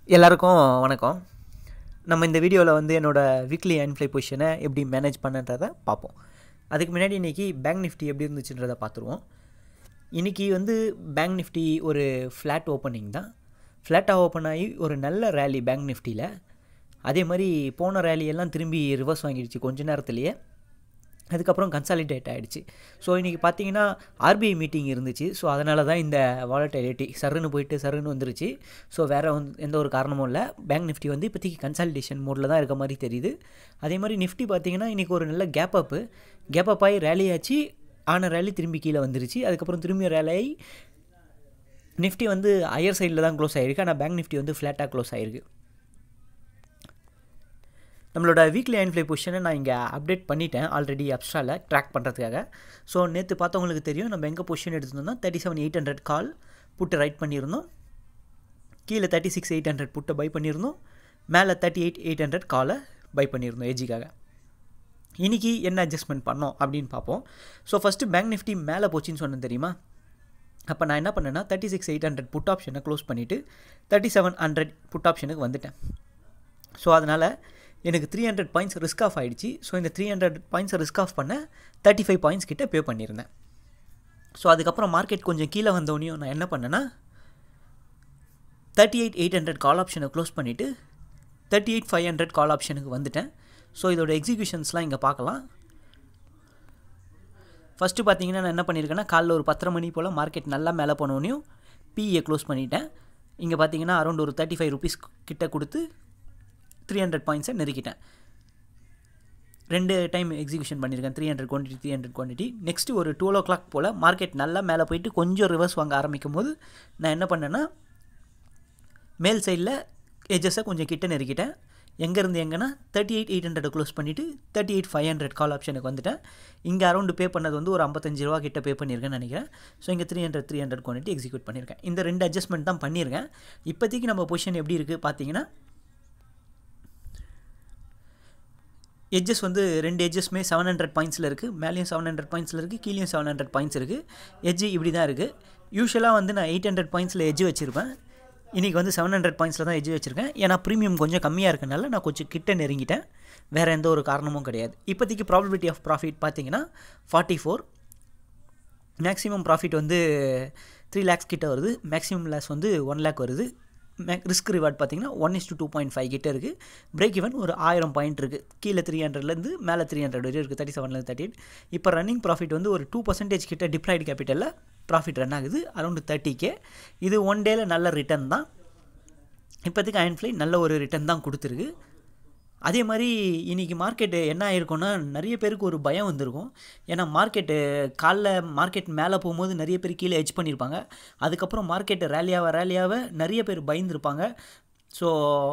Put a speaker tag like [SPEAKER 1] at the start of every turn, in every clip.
[SPEAKER 1] எல்லாருக்கும் வணக்கம் நம்ம இந்த வீடியோவில் வந்து என்னோடய வீக்லி அன்ஃப்ளை பொசிஷனை எப்படி மேனேஜ் பண்ணுன்றதை பார்ப்போம் அதுக்கு முன்னாடி இன்றைக்கி பேங்க் நிஃப்டி எப்படி இருந்துச்சுன்றதை பார்த்துருவோம் இன்றைக்கி வந்து பேங்க் நிஃப்டி ஒரு ஃப்ளாட் ஓப்பனிங் தான் ஃப்ளாட்டாக ஓப்பன் ஆகி ஒரு நல்ல ரேலி பேங்க் நிஃப்டியில் அதே மாதிரி போன ரேலி எல்லாம் திரும்பி ரிவர்ஸ் வாங்கிடுச்சு கொஞ்ச நேரத்துலேயே அதுக்கப்புறம் கன்சாலிடேட் ஆகிடுச்சு ஸோ இன்றைக்கி பார்த்தீங்கன்னா ஆர்பிஐ மீட்டிங் இருந்துச்சு ஸோ அதனால தான் இந்த வாலட்டிலிட்டி சருன்னு போயிட்டு சருன்னு வந்துருச்சு ஸோ வேறு வந்து எந்த ஒரு காரணமும் இல்லை பேங்க் நிஃப்டி வந்து இப்போதைக்கு கன்சாலிடேஷன் மோடில் தான் இருக்க மாதிரி தெரியுது அதே மாதிரி நிஃப்டி பார்த்தீங்கன்னா இன்றைக்கி ஒரு நல்ல கேப் அப்பு கேப் அப் ஆகி ரேலி ஆச்சு ஆன ரேலி திரும்பி கீழே வந்துருச்சு அதுக்கப்புறம் திரும்பி ரேலி ஆகி நிஃப்டி வந்து ஹையர் சைடில் தான் க்ளோஸ் ஆகிருக்கு ஆனால் பேங்க் நிஃப்டி வந்து ஃப்ளாட்டாக க்ளோஸ் ஆகிருக்கு நம்மளோட வீக்லி அன்ஃப்ளை பொசிஷனை நான் இங்கே அப்டேட் பண்ணிட்டேன் ஆல்ரெடி அப்ஸ்ட்ராவில் ட்ராக் பண்ணுறதுக்காக ஸோ நேற்று பார்த்தவங்களுக்கு தெரியும் நம்ம எங்கே பொசிஷன் எடுத்திருந்தோம்னா thirty seven eight hundred call put write பண்ணியிருந்தோம் கீழே தேர்ட்டி சிக்ஸ் எயிட் ஹண்ட்ரட் புட்டை பை பண்ணியிருந்தோம் மேலே தேர்ட்டி எயிட் எயிட் ஹண்ட்ரட் காலை பை பண்ணியிருந்தோம் ஏஜிக்காக இன்றைக்கி என்ன அட்ஜஸ்ட்மெண்ட் பண்ணோம் அப்படின்னு பார்ப்போம் ஸோ ஃபஸ்ட்டு பேங்க் நிஃப்டி மேலே போச்சுன்னு சொன்னேன் தெரியுமா அப்போ நான் என்ன பண்ணேன்னா thirty six eight hundred put ஆப்ஷனை க்ளோஸ் பண்ணிவிட்டு தேர்ட்டி செவன் ஹண்ட்ரட் புட் ஆப்ஷனுக்கு வந்துட்டேன் ஸோ அதனால் எனக்கு three hundred points risk off ஆகிடுச்சு ஸோ இந்த த்ரீ ஹண்ட்ரட் பாயிண்ட்ஸை ரிஸ்க் ஆஃப் பண்ண தேர்ட்டி ஃபைவ் பாயிண்ட்ஸ் கிட்ட பே பண்ணியிருந்தேன் ஸோ அதுக்கப்புறம் மார்க்கெட் கொஞ்சம் கீழே வந்தோடனையும் நான் என்ன பண்ணேன்னா thirty eight eight hundred call ஆப்ஷனை க்ளோஸ் பண்ணிவிட்டு thirty eight five hundred call ஆப்ஷனுக்கு வந்துட்டேன் ஸோ இதோட எக்ஸிக்யூஷன்ஸ்லாம் இங்கே பார்க்கலாம் ஃபஸ்ட்டு பார்த்தீங்கன்னா நான் என்ன பண்ணியிருக்கேன்னா காலைல ஒரு பத்தரை மணி போல் மார்க்கெட் நல்லா மேலே போனோடனையும் பிஇயை க்ளோஸ் பண்ணிட்டேன் இங்கே பார்த்தீங்கன்னா அரௌண்ட் ஒரு தேர்ட்டி ஃபைவ் ருபீஸ் கிட்ட கொடுத்து த்ரீ ஹண்ட்ரட் பாயிண்ட்ஸை நெருக்கிட்டேன் ரெண்டு டைம் எக்ஸிக்யூஷன் பண்ணியிருக்கேன் three hundred quantity three hundred quantity next ஒரு டுவெல் ஓ கிளாக் போல் மார்க்கெட் நல்லா மேலே போயிட்டு கொஞ்சம் ரிவர்ஸ் வாங்க ஆரம்பிக்கும் போது நான் என்ன பண்ணேன்னா மேல் சைடில் எஜஸை கொஞ்சம் கிட்ட நெருக்கிட்டேன் எங்கேருந்து எங்கன்னா thirty eight eight hundred close பண்ணிவிட்டு thirty eight five hundred call ஆப்ஷனுக்கு வந்துட்டேன் இங்கே அரௌண்டு பே பண்ணது வந்து ஒரு ஐம்பத்தஞ்சு ரூபா கிட்ட பே பண்ணியிருக்கேன்னு நினைக்கிறேன் ஸோ இங்கே three hundred three hundred quantity execute பண்ணியிருக்கேன் இந்த ரெண்டு அட்ஜஸ்ட்மெண்ட் தான் பண்ணியிருக்கேன் இப்போதைக்கு நம்ம பொசிஷன் எப்படி இருக்குது பார்த்தீங்கன்னா எட்ஜஸ் வந்து ரெண்டு எட்ஜஸ்மே செவன் ஹண்ட்ரட் பாயிண்ட்ஸில் இருக்குது மேலேயும் செவன் ஹண்ட்ரட் பாயிண்ட்ஸில் இருக்குது கீழேயும் செவன் ஹண்ட்ரட் பாயிண்ட்ஸ் இருக்குது எட்ஜ் இப்படி தான் இருக்குது யூஸ்வலாக வந்து நான் எயிட் ஹண்ட்ரட் பாயிண்ட்ஸில் எட்ஜ் வச்சுருப்பேன் இன்றைக்கி வந்து செவன் ஹண்ட்ரட் பாயிண்ட்ஸில் தான் எட்ஜ் வச்சுருக்கேன் ஏன்னா ப்ரீமியம் கொஞ்சம் கம்மியாக இருக்கனால நான் கொஞ்சம் கிட்ட நெருங்கிட்டேன் வேறு எந்த ஒரு காரணமும் கிடையாது இப்போதைக்கு ப்ராபிலிட்டி ஆஃப் ப்ராஃபிட் பார்த்தீங்கன்னா ஃபார்ட்டி ஃபோர் மேக்ஸிமம் ப்ராஃபிட் வந்து த்ரீ லேக்ஸ் கிட்ட வருது மேக்ஸிமம் லாஸ் வந்து ஒன் லேக் வருது மே ரிஸ்க் ரிவார்ட் பார்த்தீங்கன்னா one is to two point five கிட்ட இருக்குது பிரேக் ஈவன் ஒரு ஆயிரம் பாயிண்ட் இருக்குது கீழே த்ரீ ஹண்ட்ரட்லேருந்து மேலே த்ரீ ஹண்ட்ரட் வரையும் இருக்குது தேர்ட்டி செவன்லேருந்து தேர்ட்டி எயிட் இப்போ ரன்னிங் ப்ராஃபிட் வந்து ஒரு டூ பர்சன்டேஜ் கிட்ட டிப்ளாய்டு கேபிட்டலில் ப்ராஃபிட் ரன் ஆகுது அரௌண்டு தேர்ட்டி கே இது ஒன் டேயில் நல்ல ரிட்டர்ன் தான் இப்போதைக்கு அயன்ஃப்ளை நல்ல ஒரு ரிட்டர்ன் தான் கொடுத்துருக்கு அதே மாதிரி இன்றைக்கி மார்க்கெட்டு என்ன ஆயிருக்கும்னா நிறைய பேருக்கு ஒரு பயம் வந்திருக்கும் ஏன்னா மார்க்கெட்டு காலைல மார்க்கெட் மேலே போகும்போது நிறைய பேர் கீழே எட்ஜ் பண்ணியிருப்பாங்க அதுக்கப்புறம் மார்க்கெட்டு ரேலியாக ரேலியாக நிறைய பேர் பயந்துருப்பாங்க ஸோ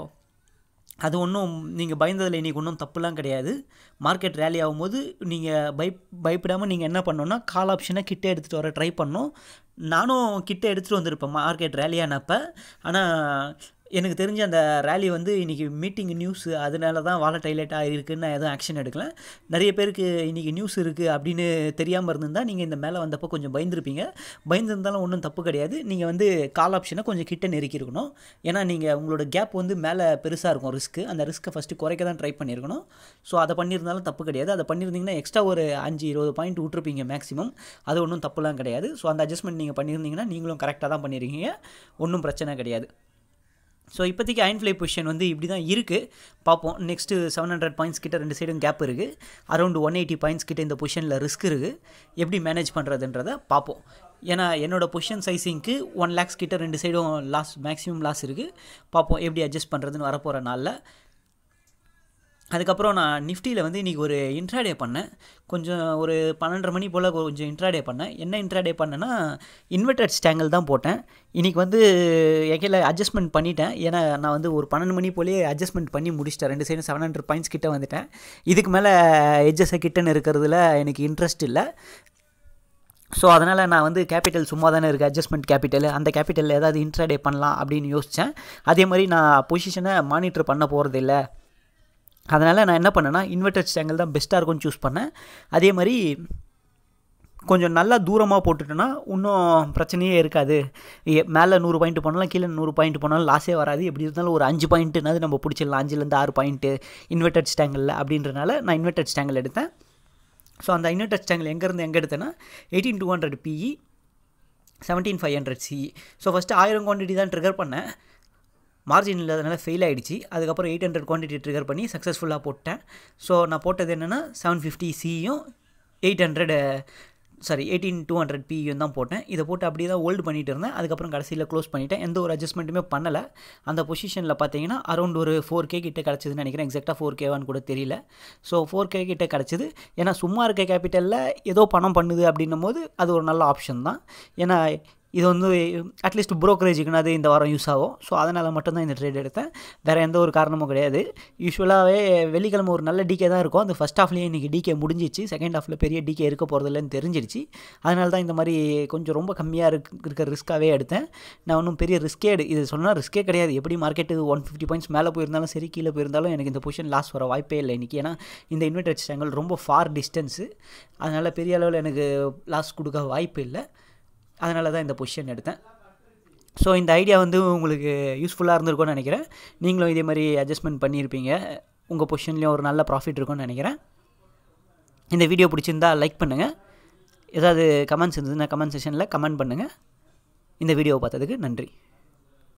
[SPEAKER 1] அது ஒன்றும் நீங்கள் பயந்ததில் இன்றைக்கி ஒன்றும் தப்புலாம் கிடையாது மார்க்கெட் ரேலி ஆகும்போது நீங்கள் பை பயப்படாமல் நீங்கள் என்ன பண்ணோன்னா கால் ஆப்ஷனை கிட்ட எடுத்துகிட்டு வர ட்ரை பண்ணோம் நானும் கிட்ட எடுத்துகிட்டு வந்திருப்பேன் மார்க்கெட் ரேலியானப்போ ஆனால் எனக்கு தெரிஞ்ச அந்த ரேலி வந்து இன்றைக்கி மீட்டிங் நியூஸு அதனால தான் வாலட்டைலேட்டாக இருக்குதுன்னு நான் எதுவும் ஆக்ஷன் எடுக்கல நிறைய பேருக்கு இன்றைக்கி நியூஸ் இருக்குது அப்படின்னு தெரியாமல் இருந்திருந்தால் நீங்கள் இந்த மேலே வந்தப்போ கொஞ்சம் பயந்துருப்பீங்க பயந்துருந்தாலும் ஒன்றும் தப்பு கிடையாது நீங்கள் வந்து கால் ஆப்ஷனை கொஞ்சம் கிட்ட நெருக்கியிருக்கணும் ஏன்னா நீங்கள் உங்களோட கேப் வந்து மேலே பெருசாக இருக்கும் ரிஸ்க்கு அந்த ரிஸ்க்கை ஃபஸ்ட்டு குறைக்க தான் ட்ரை பண்ணியிருக்கணும் ஸோ அதை பண்ணியிருந்தாலும் தப்பு கிடையாது அதை பண்ணியிருந்தீங்கன்னா எக்ஸ்ட்ரா ஒரு அஞ்சு இருபது பாயிண்ட் விட்ருப்பீங்க மேக்ஸிமம் அது ஒன்றும் தப்புலாம் கிடையாது ஸோ அந்த அட்ஜஸ்ட்மெண்ட் நீங்கள் பண்ணியிருந்தீங்கன்னா நீங்களும் கரெக்டாக தான் பண்ணியிருக்கீங்க ஒன்றும் பிரச்சனை கிடையாது ஸோ இப்போதைக்கு அயன்ஃப்ளை பொசிஷன் வந்து இப்படி தான் இருக்குது பார்ப்போம் நெக்ஸ்ட்டு செவன் ஹண்ட்ரட் பாயிண்ட்ஸ் கிட்ட ரெண்டு சைடும் கேப் இருக்குது அரௌண்ட் ஒன் எயிட்டி பாயிண்ட்ஸ் கிட்ட இந்த பொசிஷனில் ரிஸ்க் இருக்குது எப்படி மேனேஜ் பண்ணுறதுன்றதை பார்ப்போம் ஏன்னா என்னோடய பொசிஷன் சைஸிங்க்கு ஒன் லேக்ஸ் கிட்ட ரெண்டு சைடும் லாஸ் மேக்ஸிமம் லாஸ் இருக்குது பார்ப்போம் எப்படி அட்ஜஸ்ட் பண்ணுறதுன்னு வரப்போகிற நாளில் அதுக்கப்புறம் நான் நிஃப்டியில் வந்து இன்றைக்கி ஒரு இன்ட்ராடே பண்ணேன் கொஞ்சம் ஒரு பன்னெண்டரை மணி போல் கொஞ்சம் இன்ட்ராடே பண்ணேன் என்ன இன்ட்ராடே பண்ணேன்னா இன்வெர்டட் ஸ்டேங்கிள் தான் போட்டேன் இன்றைக்கி வந்து எகையில் அட்ஜஸ்ட்மெண்ட் பண்ணிட்டேன் ஏன்னா நான் வந்து ஒரு பன்னெண்டு மணி போலேயே அட்ஜஸ்ட்மெண்ட் பண்ணி முடிச்சிட்டேன் ரெண்டு சைடும் செவன் ஹண்ட்ரட் பாயிண்ட்ஸ் கிட்ட வந்துட்டேன் இதுக்கு மேலே எட்ஜஸை கிட்டன்னு இருக்கிறதுல எனக்கு இன்ட்ரெஸ்ட் இல்லை ஸோ அதனால் நான் வந்து கேபிட்டல் சும்மா தானே இருக்குது அட்ஜஸ்ட்மெண்ட் கேபிட்டல் அந்த கேபிட்டலில் ஏதாவது இன்ட்ராடே பண்ணலாம் அப்படின்னு யோசித்தேன் அதே மாதிரி நான் பொசிஷனை மானிட்டர் பண்ண போகிறது இல்லை அதனால் நான் என்ன பண்ணேன்னா இன்வெர்டட் ஸ்டேங்கிள் தான் பெஸ்ட்டாக இருக்கும்னு சூஸ் பண்ணேன் அதே மாதிரி கொஞ்சம் நல்லா தூரமாக போட்டுட்டோன்னா இன்னும் பிரச்சனையே இருக்காது ஏ- மேலே நூறு பாயிண்ட் போனாலும் கீழே நூறு பாயிண்ட் போனாலும் லாஸே வராது எப்படி இருந்தாலும் ஒரு அஞ்சு பாயிண்ட்டுனாது நம்ம பிடிச்சிடலாம் அஞ்சுலேருந்து ஆறு பாயிண்ட்டு இன்வெர்டட் ஸ்டாங்கில் அப்படின்றனால நான் இன்வெர்டட் ஸ்டாங்கில் எடுத்தேன் ஸோ அந்த இன்வெர்டட் ஸ்டாங்கில் எங்கேருந்து எங்கே எடுத்தேன்னா eighteen two hundred PE seventeen five hundred CE so first ஆயிரம் குவான்டிட்டி தான் ட்ரிகர் பண்ணேன் மார்ஜின் இல்லாதனால ஃபெயில் ஆகிடுச்சு அதுக்கப்புறம் எயிட் ஹண்ட்ரட் குவான்டிட்டி ட்ரிகர் பண்ணி சக்ஸஸ்ஃபுல்லாக போட்டேன் ஸோ நான் போட்டது என்னென்னா செவன் ஃபிஃப்டி சியும் eight hundred sorry eighteen two hundred பியும் தான் போட்டேன் இதை போட்டு அப்படியே தான் ஹோல்டு பண்ணிட்டு இருந்தேன் அதுக்கப்புறம் கடைசியில் க்ளோஸ் பண்ணிட்டேன் எந்த ஒரு அட்ஜஸ்ட்மெண்ட்டுமே பண்ணலை அந்த பொசிஷனில் பார்த்தீங்கன்னா அரௌண்ட் ஒரு ஃபோர் கே கிட்ட கிடச்சிதுன்னு நினைக்கிறேன் எக்ஸாக்டாக ஃபோர் கேவான்னு கூட தெரியல ஸோ ஃபோர் கே கிட்ட கிடச்சிது ஏன்னா சும்மா இருக்க கேபிட்டலில் ஏதோ பணம் பண்ணுது அப்படின்னும் போது அது ஒரு நல்ல ஆப்ஷன் தான் ஏன்னா இது வந்து அட்லீஸ்ட் ப்ரோக்கரேஜுக்குன்னு அது இந்த வாரம் யூஸ் ஆகும் ஸோ அதனால் மட்டும்தான் இந்த ட்ரேட் எடுத்தேன் வேறு எந்த ஒரு காரணமும் கிடையாது யூஸ்வலாகவே வெள்ளிக்கிழமை ஒரு நல்ல டிகே தான் இருக்கும் அந்த ஃபஸ்ட் ஹாஃப்லேயே இன்றைக்கி டிகே முடிஞ்சிச்சு செகண்ட் ஹாஃபில் பெரிய டிகே இருக்க போகிறதில்லன்னு தெரிஞ்சிருச்சு அதனால தான் இந்த மாதிரி கொஞ்சம் ரொம்ப கம்மியாக இருக் இருக்க ரிஸ்க்காகவே எடுத்தேன் நான் ஒன்றும் பெரிய ரிஸ்கே எடு இது சொன்னால் ரிஸ்க்கே கிடையாது எப்படி மார்க்கெட்டு ஒன் ஃபிஃப்டி பாயிண்ட்ஸ் மேலே போயிருந்தாலும் சரி கீழே போயிருந்தாலும் எனக்கு இந்த பொசிஷன் லாஸ் வர வாய்ப்பே இல்லை இன்றைக்கி ஏன்னா இந்த இன்வெர்டர் ஸ்டாங்கல் ரொம்ப ஃபார் டிஸ்டன்ஸு அதனால் பெரிய அளவில் எனக்கு லாஸ் கொடுக்க வாய்ப்பு இல்லை அதனால தான் இந்த பொசிஷன் எடுத்தேன் ஸோ இந்த ஐடியா வந்து உங்களுக்கு யூஸ்ஃபுல்லாக இருந்திருக்கும்னு நினைக்கிறேன் நீங்களும் இதே மாதிரி அட்ஜஸ்ட்மெண்ட் பண்ணியிருப்பீங்க உங்கள் பொசிஷன்லேயும் ஒரு நல்ல ப்ராஃபிட் இருக்கும்னு நினைக்கிறேன் இந்த வீடியோ பிடிச்சிருந்தா லைக் பண்ணுங்கள் ஏதாவது கமெண்ட்ஸ் இருந்ததுன்னா கமெண்ட் செஷனில் கமெண்ட் பண்ணுங்கள் இந்த வீடியோவை பார்த்ததுக்கு நன்றி